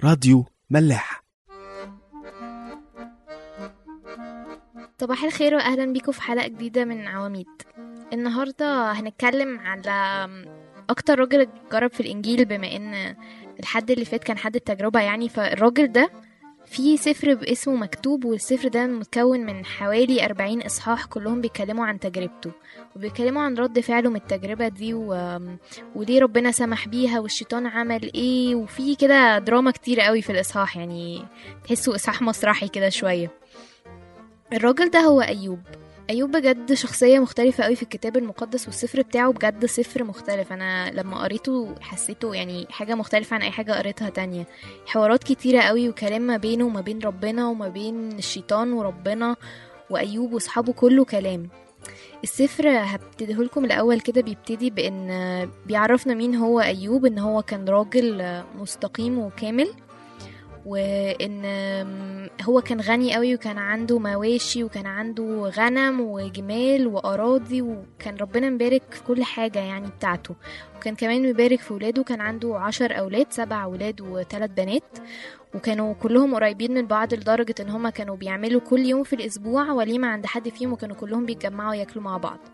راديو ملاح صباح الخير واهلا بيكم في حلقه جديده من عواميد النهارده هنتكلم على اكتر راجل جرب في الانجيل بما ان الحد اللي فات كان حد التجربه يعني فالراجل ده في سفر باسمه مكتوب والسفر ده متكون من حوالي 40 إصحاح كلهم بيتكلموا عن تجربته وبيتكلموا عن رد فعله من التجربة دي و... وليه ربنا سمح بيها والشيطان عمل ايه وفي كده دراما كتير قوي في الإصحاح يعني تحسوا إصحاح مسرحي كده شوية الراجل ده هو أيوب أيوب بجد شخصية مختلفة قوي في الكتاب المقدس والسفر بتاعه بجد سفر مختلف أنا لما قريته حسيته يعني حاجة مختلفة عن أي حاجة قريتها تانية حوارات كتيرة قوي وكلام ما بينه وما بين ربنا وما بين الشيطان وربنا وأيوب وصحابه كله كلام السفر هبتديهولكم الأول كده بيبتدي بإن بيعرفنا مين هو أيوب إن هو كان راجل مستقيم وكامل وان هو كان غني قوي وكان عنده مواشي وكان عنده غنم وجمال واراضي وكان ربنا مبارك في كل حاجه يعني بتاعته وكان كمان مبارك في ولاده كان عنده عشر اولاد سبع ولاد وثلاث بنات وكانوا كلهم قريبين من بعض لدرجة ان هما كانوا بيعملوا كل يوم في الاسبوع وليمة عند حد فيهم وكانوا كلهم بيتجمعوا ياكلوا مع بعض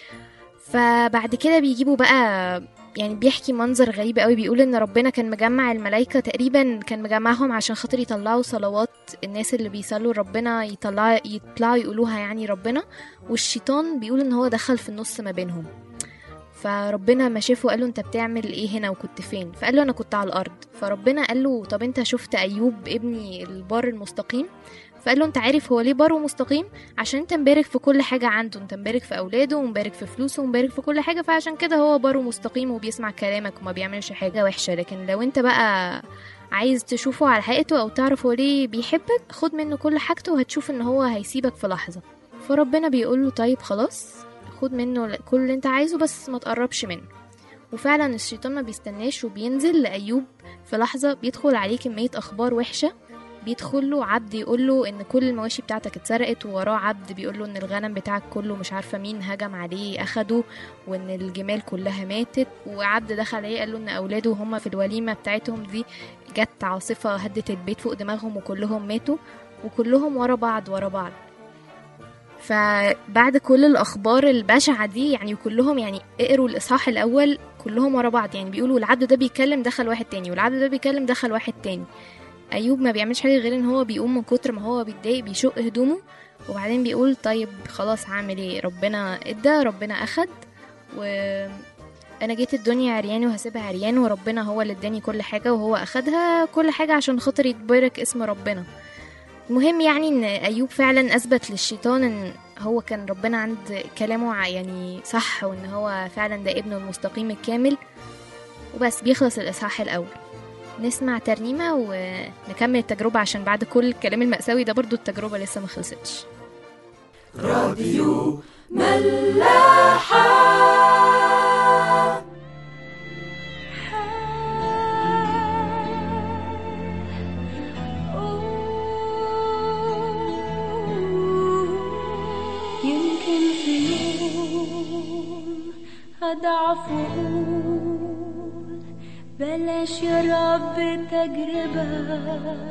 فبعد كده بيجيبوا بقى يعني بيحكي منظر غريب قوي بيقول ان ربنا كان مجمع الملائكه تقريبا كان مجمعهم عشان خاطر يطلعوا صلوات الناس اللي بيصلوا ربنا يطلع يطلعوا يقولوها يعني ربنا والشيطان بيقول ان هو دخل في النص ما بينهم فربنا ما شافه قال له انت بتعمل ايه هنا وكنت فين فقال له انا كنت على الارض فربنا قال له طب انت شفت ايوب ابني البار المستقيم فقال له انت عارف هو ليه بار ومستقيم عشان انت مبارك في كل حاجة عنده انت مبارك في اولاده ومبارك في فلوسه ومبارك في كل حاجة فعشان كده هو بار ومستقيم وبيسمع كلامك وما بيعملش حاجة وحشة لكن لو انت بقى عايز تشوفه على حقيقته او تعرف هو ليه بيحبك خد منه كل حاجته وهتشوف ان هو هيسيبك في لحظة فربنا بيقول له طيب خلاص خد منه كل اللي انت عايزه بس ما تقربش منه وفعلا الشيطان ما بيستناش وبينزل لأيوب في لحظة بيدخل عليه كمية أخبار وحشة بيدخل له عبد يقول له ان كل المواشي بتاعتك اتسرقت ووراه عبد بيقول له ان الغنم بتاعك كله مش عارفه مين هجم عليه اخده وان الجمال كلها ماتت وعبد دخل عليه قال له ان اولاده هم في الوليمه بتاعتهم دي جت عاصفه هدت البيت فوق دماغهم وكلهم ماتوا وكلهم ورا بعض ورا بعض فبعد كل الاخبار البشعه دي يعني كلهم يعني اقروا الاصحاح الاول كلهم ورا بعض يعني بيقولوا العبد ده بيتكلم دخل واحد تاني والعبد ده بيتكلم دخل واحد تاني ايوب ما بيعملش حاجه غير ان هو بيقوم من كتر ما هو بيتضايق بيشق هدومه وبعدين بيقول طيب خلاص هعمل ايه ربنا ادى ربنا اخد و انا جيت الدنيا عريان وهسيبها عريان وربنا هو اللي اداني كل حاجه وهو اخدها كل حاجه عشان خاطر يتبارك اسم ربنا المهم يعني ان ايوب فعلا اثبت للشيطان ان هو كان ربنا عند كلامه يعني صح وان هو فعلا ده ابنه المستقيم الكامل وبس بيخلص الاصحاح الاول نسمع ترنيمة ونكمل التجربة عشان بعد كل الكلام المأساوي ده برضو التجربة لسه ما خلصتش راديو ملاحة يمكن في يوم أضعف وأقول بلاش يا رب تجربة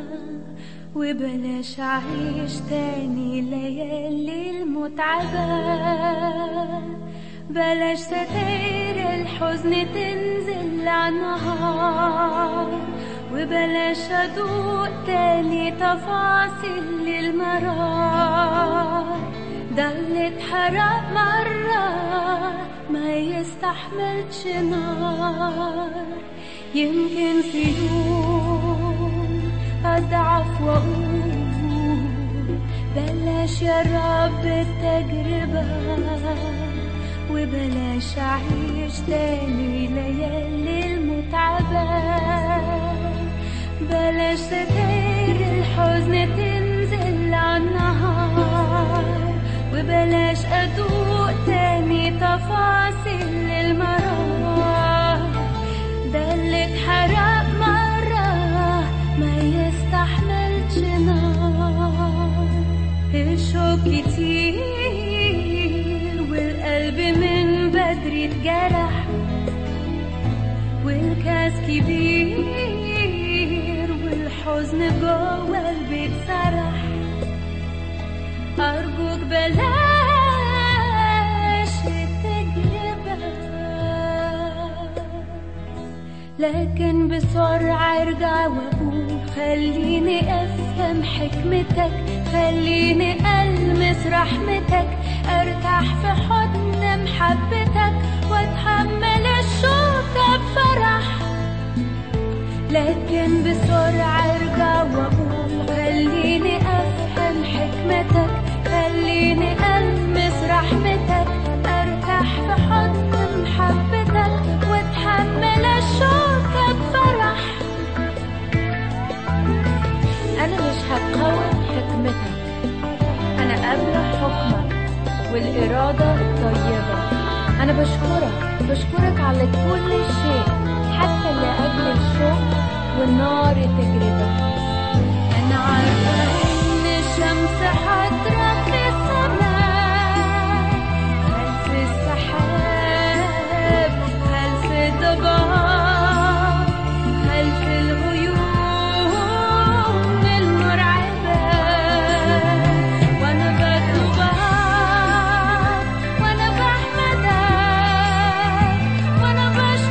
وبلاش أعيش تاني ليالي المتعبة بلاش ستاير الحزن تنزل عالنهار وبلاش أدوق تاني تفاصيل المرار ده اللي اتحرق مرة ما يستحملش نار يمكن في يوم أضعف وأقول بلاش يا رب التجربة وبلاش أعيش تاني ليالي المتعبة بلاش ستاير الحزن تنزل عالنهار وبلاش أدوق تاني تفاصيل المرار ده اللي اتحرق مرة ما يستحملش نار الشوق كتير والقلب من بدري اتجرح والكاس كبير الحزن جوه البيت سرح أرجوك بلاش التجربة لكن بسرعة ارجع واقول خليني افهم حكمتك خليني المس رحمتك ارتاح في حضن محبتك واتحمل الشوكة بفرح لكن بسرعة ارجع واقول خليني افهم حكمتك خليني المس رحمتك ارتاح في حضن محبتك واتحمل الشوكة بفرح أنا مش هقاوم حكمتك أنا قابلة حكمك والإرادة الطيبة أنا بشكرك بشكرك على كل شيء حتى لأجل الشوق والنار التجربة أنا عارفة إن الشمس هتروح في السماء خلف السحاب خلف الضباب خلف الغيوم المرعبة وأنا بطلبها وأنا بحمدك وأنا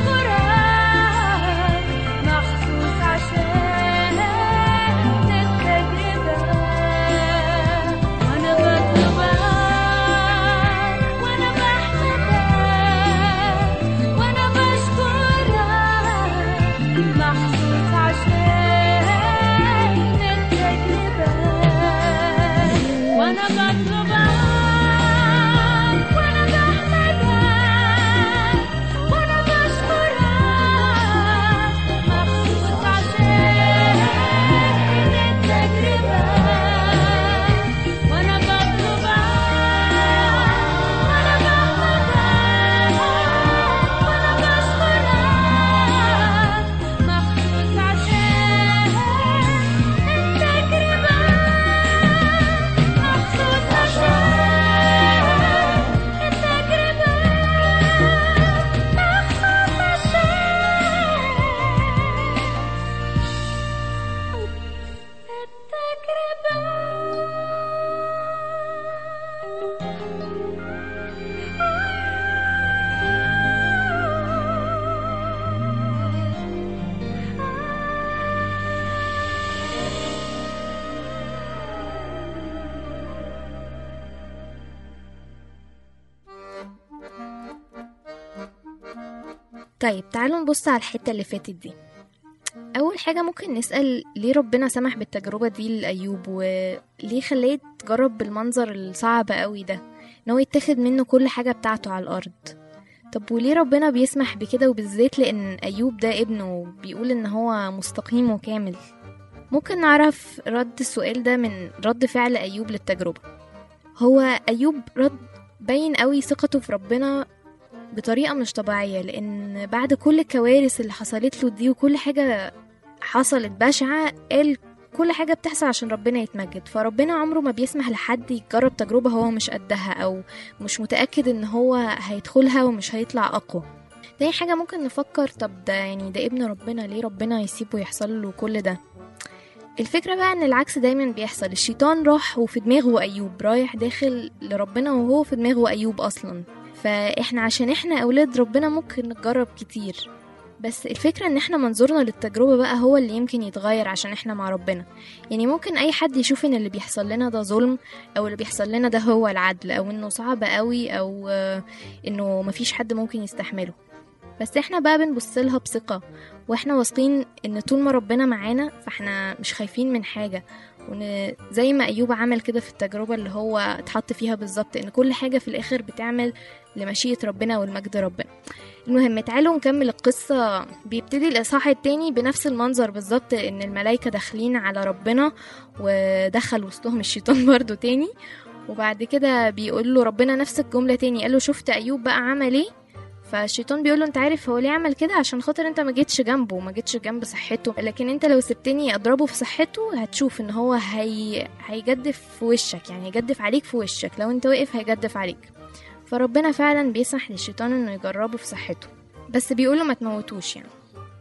بشكرك مخصوص عشان التجربة وأنا بطلبك وأنا بحمدك وأنا بشكرك مخصوص عشان التجربة وأنا بطلبك وأنا بحمدك وأنا بشكرك مخصوص عشان التجربة وأنا بطلبك وأنا بحمدك وأنا بشكرك مخصوص عشان التجربة مخصوص عشان التجربة مخصوص عشان طيب تعالوا نبص على الحتة اللي فاتت دي أول حاجة ممكن نسأل ليه ربنا سمح بالتجربة دي لأيوب وليه خلاه يتجرب بالمنظر الصعب قوي ده إن هو يتاخد منه كل حاجة بتاعته على الأرض طب وليه ربنا بيسمح بكده وبالذات لأن أيوب ده ابنه بيقول إن هو مستقيم وكامل ممكن نعرف رد السؤال ده من رد فعل أيوب للتجربة هو أيوب رد باين قوي ثقته في ربنا بطريقة مش طبيعية لأن بعد كل الكوارث اللي حصلت له دي وكل حاجة حصلت بشعة قال كل حاجة بتحصل عشان ربنا يتمجد فربنا عمره ما بيسمح لحد يجرب تجربة هو مش قدها أو مش متأكد إن هو هيدخلها ومش هيطلع أقوى تاني حاجة ممكن نفكر طب ده يعني ده ابن ربنا ليه ربنا يسيبه يحصل له كل ده الفكرة بقى ان العكس دايما بيحصل الشيطان راح وفي دماغه ايوب رايح داخل لربنا وهو في دماغه ايوب اصلا فاحنا عشان احنا اولاد ربنا ممكن نجرب كتير بس الفكرة ان احنا منظورنا للتجربة بقى هو اللي يمكن يتغير عشان احنا مع ربنا يعني ممكن اي حد يشوف ان اللي بيحصل لنا ده ظلم او اللي بيحصل لنا ده هو العدل او انه صعب قوي او آه، انه مفيش حد ممكن يستحمله بس احنا بقى بنبص لها بثقة واحنا واثقين ان طول ما ربنا معانا فاحنا مش خايفين من حاجة وان زي ما ايوب عمل كده في التجربة اللي هو اتحط فيها بالظبط ان كل حاجة في الاخر بتعمل لمشيئة ربنا والمجد ربنا المهم تعالوا نكمل القصة بيبتدي الإصحاح التاني بنفس المنظر بالظبط إن الملايكة داخلين على ربنا ودخل وسطهم الشيطان برضو تاني وبعد كده بيقول له ربنا نفس الجملة تاني قال له شفت أيوب بقى عمل ايه فالشيطان بيقول له انت عارف هو ليه عمل كده عشان خاطر انت ما جيتش جنبه ما جيتش جنب صحته لكن انت لو سبتني اضربه في صحته هتشوف ان هو هي... هيجدف في وشك يعني هيجدف عليك في وشك لو انت واقف هيجدف عليك فربنا فعلا بيسمح للشيطان انه يجربه في صحته بس بيقوله ما تموتوش يعني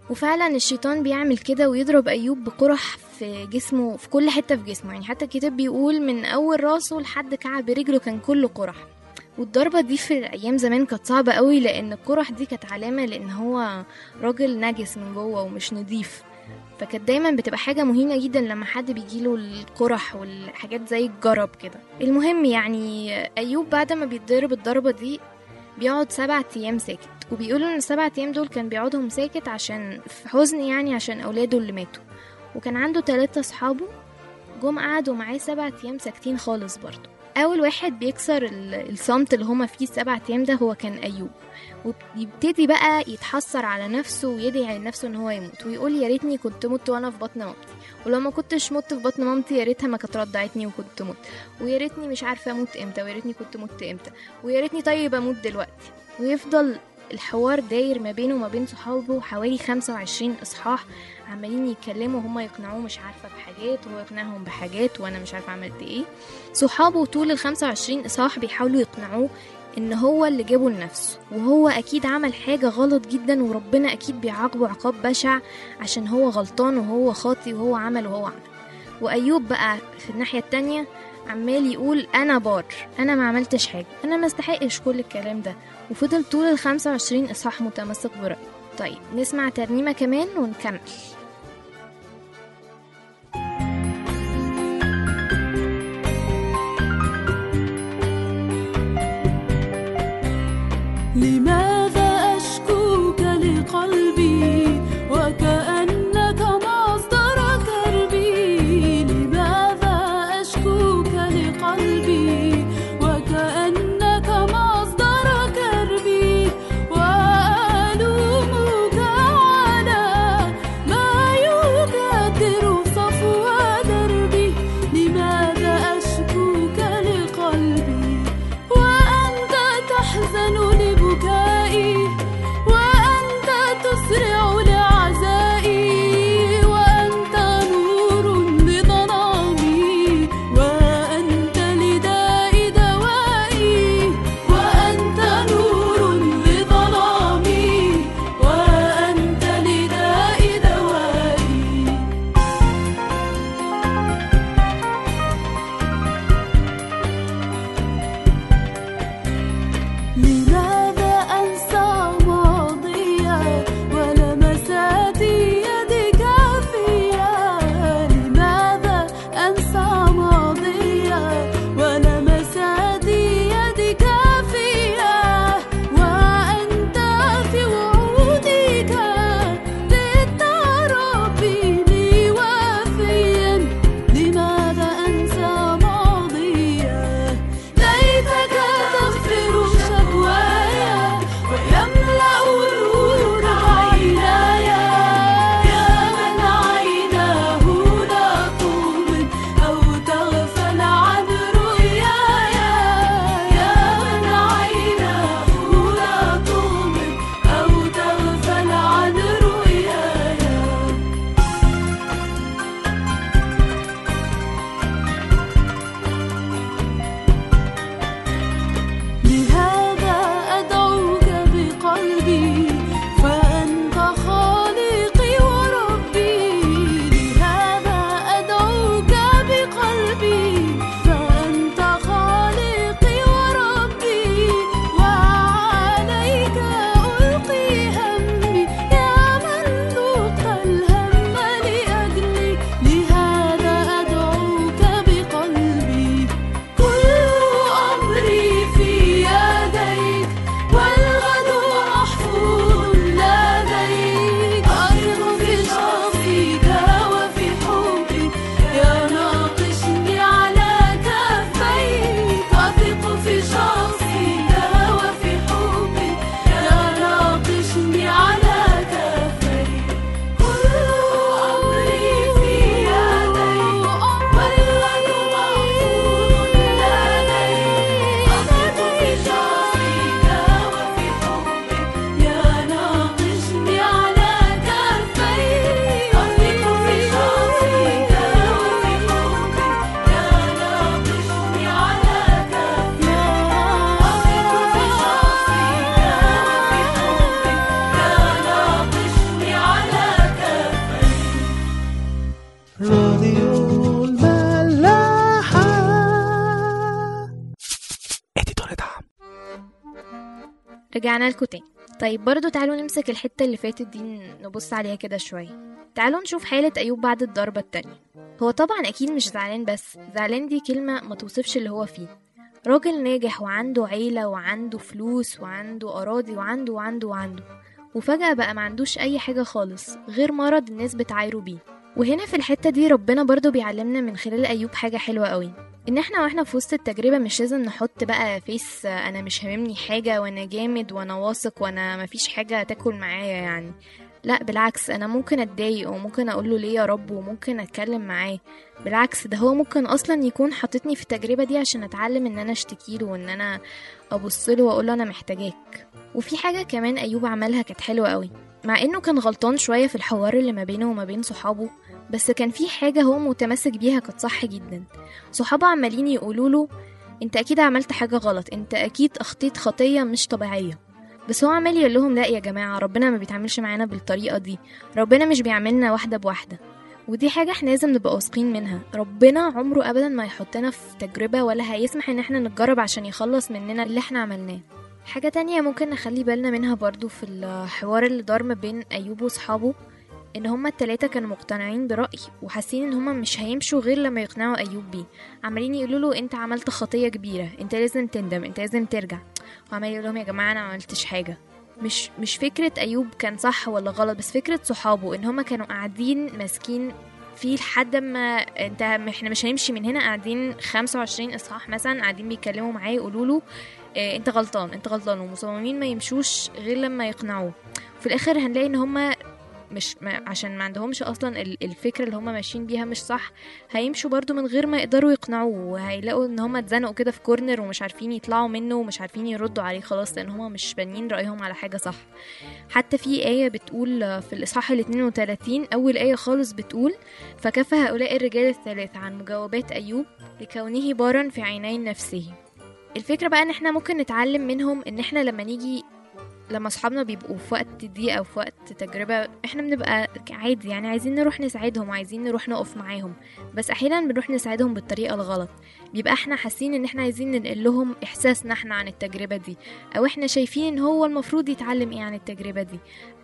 وفعلا الشيطان بيعمل كده ويضرب أيوب بقرح في جسمه في كل حتة في جسمه يعني حتى الكتاب بيقول من أول راسه لحد كعب رجله كان كله قرح والضربة دي في أيام زمان كانت صعبة قوي لأن القرح دي كانت علامة لأن هو راجل نجس من جوه ومش نضيف فكانت دايما بتبقى حاجة مهينة جدا لما حد بيجيله القرح والحاجات زي الجرب كده المهم يعني أيوب بعد ما بيتضرب الضربة دي بيقعد سبعة أيام ساكت وبيقولوا إن السبعة أيام دول كان بيقعدهم ساكت عشان في حزن يعني عشان أولاده اللي ماتوا وكان عنده تلاتة صحابه جم قعدوا معاه سبعة أيام ساكتين خالص برضه أول واحد بيكسر ال- الصمت اللي هما فيه السبعة أيام ده هو كان أيوب ويبتدي بقى يتحسر على نفسه ويدعي لنفسه ان هو يموت ويقول يا ريتني كنت مت وانا في بطن مامتي ولو ما كنتش مت في بطن مامتي يا ريتها ما كانت رضعتني وكنت مت ويا ريتني مش عارفه اموت امتى ويا ريتني كنت مت امتى ويا ريتني طيب اموت دلوقتي ويفضل الحوار داير ما بينه وما بين صحابه حوالي 25 اصحاح عمالين يتكلموا هما يقنعوه مش عارفه بحاجات وهو يقنعهم بحاجات وانا مش عارفه عملت ايه صحابه طول ال 25 اصحاح بيحاولوا يقنعوه ان هو اللي جابه لنفسه وهو اكيد عمل حاجة غلط جدا وربنا اكيد بيعاقبه عقاب بشع عشان هو غلطان وهو خاطي وهو عمل وهو عمل وايوب بقى في الناحية التانية عمال يقول انا بار انا ما عملتش حاجة انا ما استحقش كل الكلام ده وفضل طول ال 25 اصحاح متمسك برأيه طيب نسمع ترنيمة كمان ونكمل لماذا أشكوك لقلبي وكأنك مصدر كربي لماذا أشكوك لقلبي وكأنك مصدر كربي وألومك على ما راديو الملاحة اديتور دعم رجعنا لكم تاني طيب برضو تعالوا نمسك الحتة اللي فاتت دي نبص عليها كده شوية تعالوا نشوف حالة أيوب بعد الضربة التانية هو طبعا أكيد مش زعلان بس زعلان دي كلمة ما توصفش اللي هو فيه راجل ناجح وعنده عيلة وعنده فلوس وعنده أراضي وعنده وعنده وعنده وفجأة بقى ما عندوش أي حاجة خالص غير مرض الناس بتعايروا بيه وهنا في الحتة دي ربنا برضو بيعلمنا من خلال أيوب حاجة حلوة قوي ان احنا واحنا في وسط التجربة مش لازم نحط بقى فيس آه، انا مش هاممني حاجة وانا جامد وانا واثق وانا مفيش حاجة تاكل معايا يعني لا بالعكس انا ممكن اتضايق وممكن اقول له ليه يا رب وممكن اتكلم معاه بالعكس ده هو ممكن اصلا يكون حاططني في التجربة دي عشان اتعلم ان انا اشتكي له وان انا ابص له واقول له انا محتاجاك وفي حاجة كمان ايوب عملها كانت حلوة قوي مع انه كان غلطان شوية في الحوار اللي ما بينه وما بين صحابه بس كان في حاجة هو متمسك بيها كانت صح جدا صحابه عمالين يقولوا له انت اكيد عملت حاجة غلط انت اكيد اخطيت خطية مش طبيعية بس هو عمال يقول لهم لا يا جماعة ربنا ما بيتعاملش معانا بالطريقة دي ربنا مش بيعاملنا واحدة بواحدة ودي حاجة احنا لازم نبقى واثقين منها ربنا عمره ابدا ما يحطنا في تجربة ولا هيسمح ان احنا نتجرب عشان يخلص مننا اللي احنا عملناه حاجة تانية ممكن نخلي بالنا منها برضو في الحوار اللي دار ما بين أيوب وصحابه ان هما التلاتة كانوا مقتنعين برأي وحاسين ان هما مش هيمشوا غير لما يقنعوا ايوب بيه عمالين يقولوا له انت عملت خطية كبيرة انت لازم تندم انت لازم ترجع وعمال يقول لهم يا جماعة انا ما عملتش حاجة مش مش فكرة ايوب كان صح ولا غلط بس فكرة صحابه ان هما كانوا قاعدين ماسكين فيه لحد ما انت احنا مش هنمشي من هنا قاعدين 25 اصحاح مثلا قاعدين بيتكلموا معاه يقولوا له اه انت غلطان انت غلطان ومصممين ما يمشوش غير لما يقنعوه في الاخر هنلاقي ان هما مش ما عشان ما عندهمش اصلا ال- الفكره اللي هم ماشيين بيها مش صح هيمشوا برضو من غير ما يقدروا يقنعوه وهيلاقوا ان هم اتزنقوا كده في كورنر ومش عارفين يطلعوا منه ومش عارفين يردوا عليه خلاص لان هم مش بانيين رايهم على حاجه صح حتى في ايه بتقول في الاصحاح ال 32 اول ايه خالص بتقول فكف هؤلاء الرجال الثلاثه عن مجاوبات ايوب لكونه بارا في عيني نفسه الفكره بقى ان احنا ممكن نتعلم منهم ان احنا لما نيجي لما اصحابنا بيبقوا في وقت ضيق او في وقت تجربه احنا بنبقى عادي يعني عايزين نروح نساعدهم وعايزين نروح نقف معاهم بس احيانا بنروح نساعدهم بالطريقه الغلط بيبقى احنا حاسين ان احنا عايزين ننقل لهم احساسنا احنا عن التجربه دي او احنا شايفين ان هو المفروض يتعلم ايه عن التجربه دي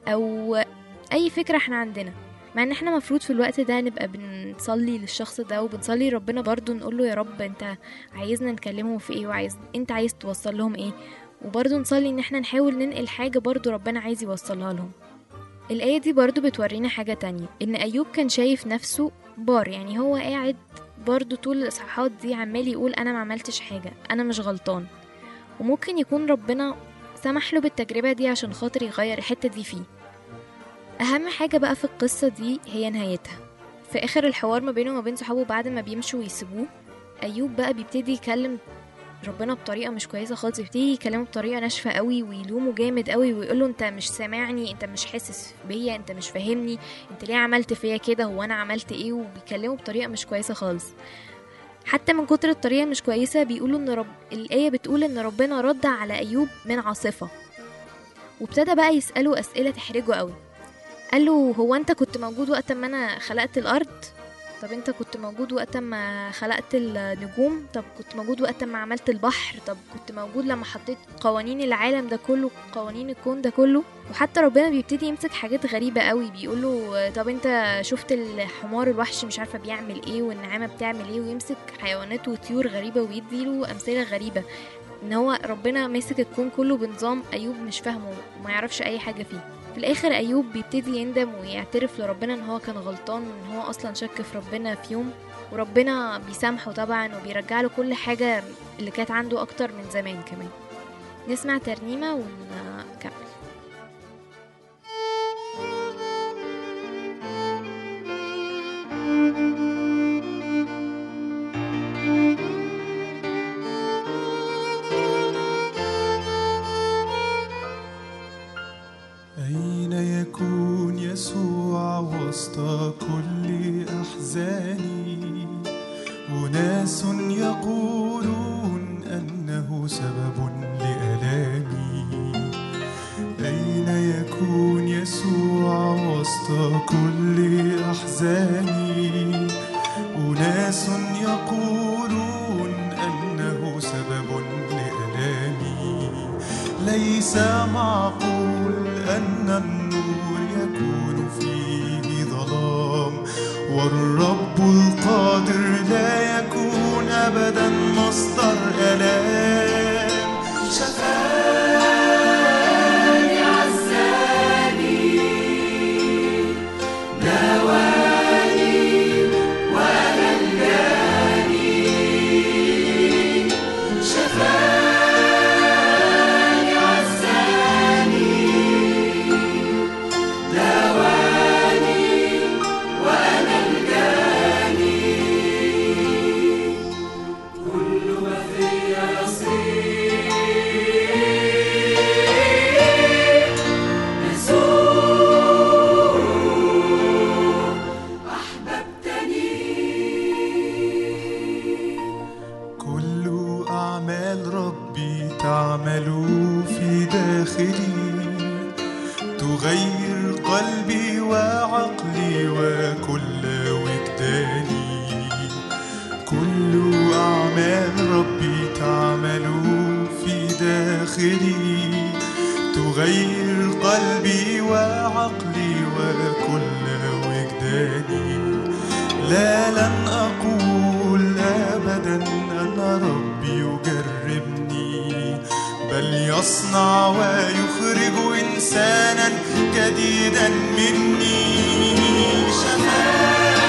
او اي فكره احنا عندنا مع ان احنا مفروض في الوقت ده نبقى بنصلي للشخص ده وبنصلي ربنا برضو نقول له يا رب انت عايزنا نكلمهم في ايه وعايز انت عايز توصل لهم ايه وبرضه نصلي ان احنا نحاول ننقل حاجة برضه ربنا عايز يوصلها لهم الآية دي برضه بتورينا حاجة تانية إن أيوب كان شايف نفسه بار يعني هو قاعد برضه طول الإصحاحات دي عمال يقول أنا ما عملتش حاجة أنا مش غلطان وممكن يكون ربنا سمح له بالتجربة دي عشان خاطر يغير الحتة دي فيه أهم حاجة بقى في القصة دي هي نهايتها في آخر الحوار ما بينه وما بين صحابه بعد ما بيمشوا ويسيبوه أيوب بقى بيبتدي يكلم ربنا بطريقه مش كويسه خالص يبتدي يكلمه بطريقه ناشفه قوي ويلومه جامد قوي ويقول له انت مش سامعني انت مش حاسس بيا انت مش فاهمني انت ليه عملت فيا كده هو انا عملت ايه وبيكلمه بطريقه مش كويسه خالص حتى من كتر الطريقه مش كويسه بيقولوا ان رب الايه بتقول ان ربنا رد على ايوب من عاصفه وابتدى بقى يساله اسئله تحرجه قوي قال له هو انت كنت موجود وقت ما انا خلقت الارض طب انت كنت موجود وقت ما خلقت النجوم طب كنت موجود وقت ما عملت البحر طب كنت موجود لما حطيت قوانين العالم ده كله قوانين الكون ده كله وحتى ربنا بيبتدي يمسك حاجات غريبة قوي بيقوله طب انت شفت الحمار الوحش مش عارفة بيعمل ايه والنعامة بتعمل ايه ويمسك حيوانات وطيور غريبة ويديله أمثلة غريبة ان هو ربنا ماسك الكون كله بنظام ايوب مش فاهمه وما يعرفش اي حاجة فيه في الاخر ايوب بيبتدي يندم ويعترف لربنا ان هو كان غلطان وان هو اصلا شك في ربنا في يوم وربنا بيسامحه طبعا وبيرجع له كل حاجة اللي كانت عنده اكتر من زمان كمان نسمع ترنيمة ونكمل أين يكون يسوع وسط كل أحزاني أناس يقولون أنه سبب لألامي أين يكون يسوع وسط كل أحزاني أناس يقولون أنه سبب لألامي ليس معقول أن النور يكون فيه ظلام والرب القادر لا يكون أبدا مصدر ألام شفاني عزاني داواني وأنا الجاني شفاني عزاني داواني وأنا الجاني كل ما فيا يصير يسوع أحببتني كل أعمال ربي تعمل في داخلي تغير قلبي وعقلي وكل وجداني كل أعمال ربي تعمل في داخلي تغير قلبي وعقلي وكل وجداني لا لن أقول أبدا أن ربي يجربني بل يصنع ويخرج إنسانا جديدا مني شفاني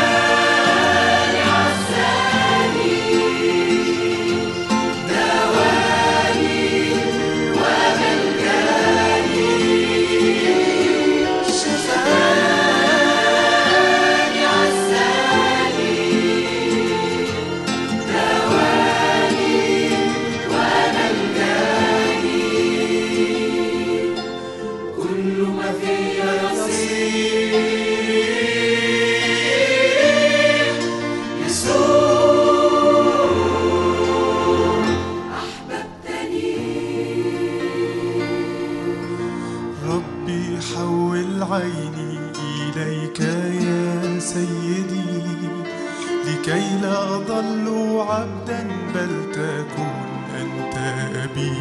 عزاني داواني وأنا الجاني شفاني عزاني داواني وأنا الجاني كل ما فيا يصير يسوع ربي حول عيني إليك يا سيدي لكي لا أضل عبدا بل تكون أنت أبي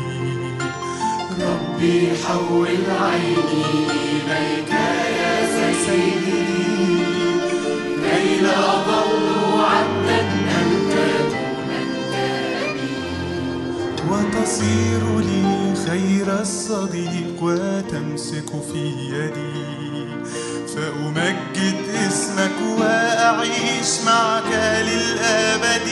ربي حول عيني إليك يا سيدي كي لا أضل عبدا أن تكون أنت أبي وتصير لي خير الصديق وتمسك في يدي فأمجد اسمك وأعيش معك للأبد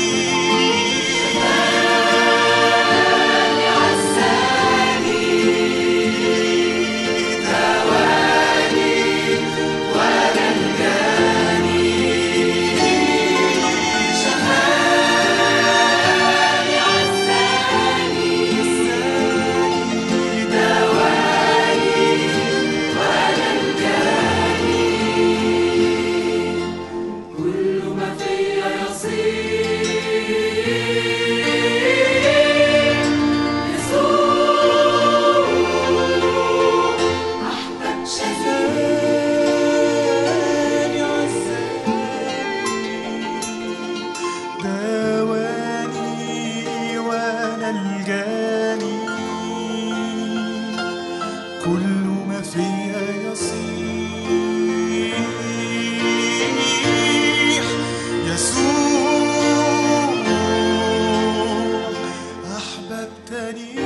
كل ما فيا يصير يسوع أحبب شفاني عزاني داواني وأنا الجاني كل ما فيا يصيح يسوع أحببتني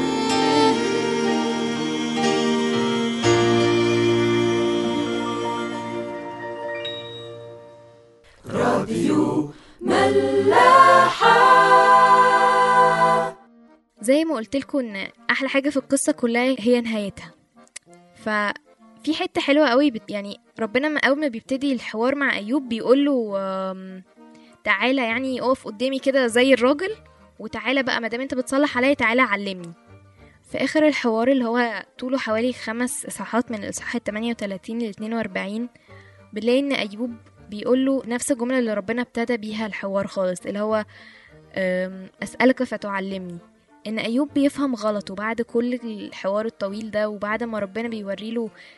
زي ما قلت لكم ان احلى حاجه في القصه كلها هي نهايتها ففي حته حلوه قوي بت يعني ربنا ما اول ما بيبتدي الحوار مع ايوب بيقول له آم، تعالى يعني اقف قدامي كده زي الراجل وتعالى بقى ما دام انت بتصلح عليا تعالى علمني في اخر الحوار اللي هو طوله حوالي خمس اصحاحات من الاصحاح 38 ل 42 بنلاقي ان ايوب بيقول له نفس الجمله اللي ربنا ابتدى بيها الحوار خالص اللي هو أم، اسالك فتعلمني ان ايوب بيفهم غلطه بعد كل الحوار الطويل ده وبعد ما ربنا بيوريله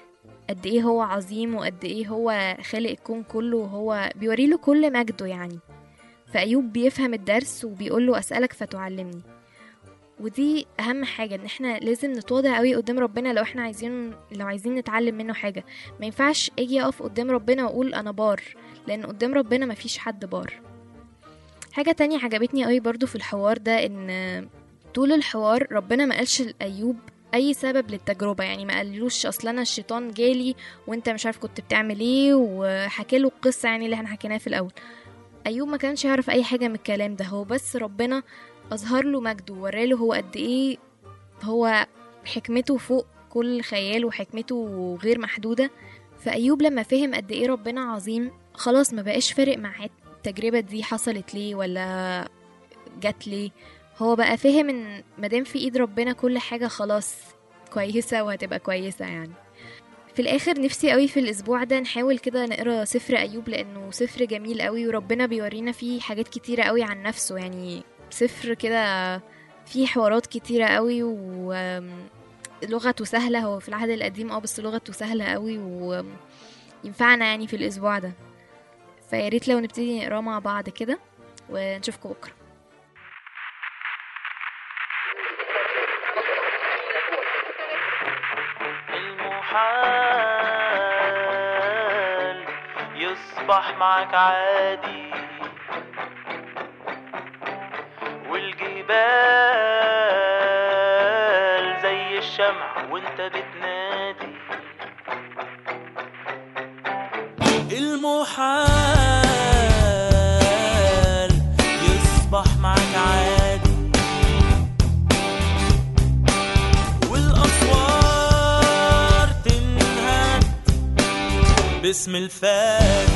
قد ايه هو عظيم وقد ايه هو خالق الكون كله وهو بيوريله كل مجده يعني فأيوب بيفهم الدرس وبيقول له أسألك فتعلمني ودي أهم حاجة إن احنا لازم نتواضع قوي قدام ربنا لو احنا عايزين لو عايزين نتعلم منه حاجة ما ينفعش اجي اقف قدام ربنا واقول انا بار لان قدام ربنا مفيش حد بار حاجة تانية عجبتني قوي برضو في الحوار ده ان طول الحوار ربنا ما قالش لأيوب اي سبب للتجربة يعني ما قالوش اصل انا الشيطان جالي وانت مش عارف كنت بتعمل ايه وحكى له القصة يعني اللي احنا حكيناها في الاول ايوب ما كانش يعرف اي حاجة من الكلام ده هو بس ربنا اظهر له مجده ووراله هو قد ايه هو حكمته فوق كل خيال وحكمته غير محدودة فأيوب لما فهم قد ايه ربنا عظيم خلاص ما بقاش فارق معاه التجربة دي حصلت ليه ولا جت ليه هو بقى فهم ان مادام في ايد ربنا كل حاجة خلاص كويسة وهتبقى كويسة يعني في الاخر نفسي قوي في الاسبوع ده نحاول كده نقرا سفر ايوب لانه سفر جميل قوي وربنا بيورينا فيه حاجات كتيرة قوي عن نفسه يعني سفر كده فيه حوارات كتيرة قوي و لغته سهلة هو في العهد القديم اه بس لغته سهلة قوي وينفعنا يعني في الأسبوع ده فياريت لو نبتدي نقراه مع بعض كده ونشوفكم بكرة المحال يصبح معك عادي والجبال زي الشمع وانت بتنادي المحال يصبح معك عادي والأسوار تنهد باسم الفاتح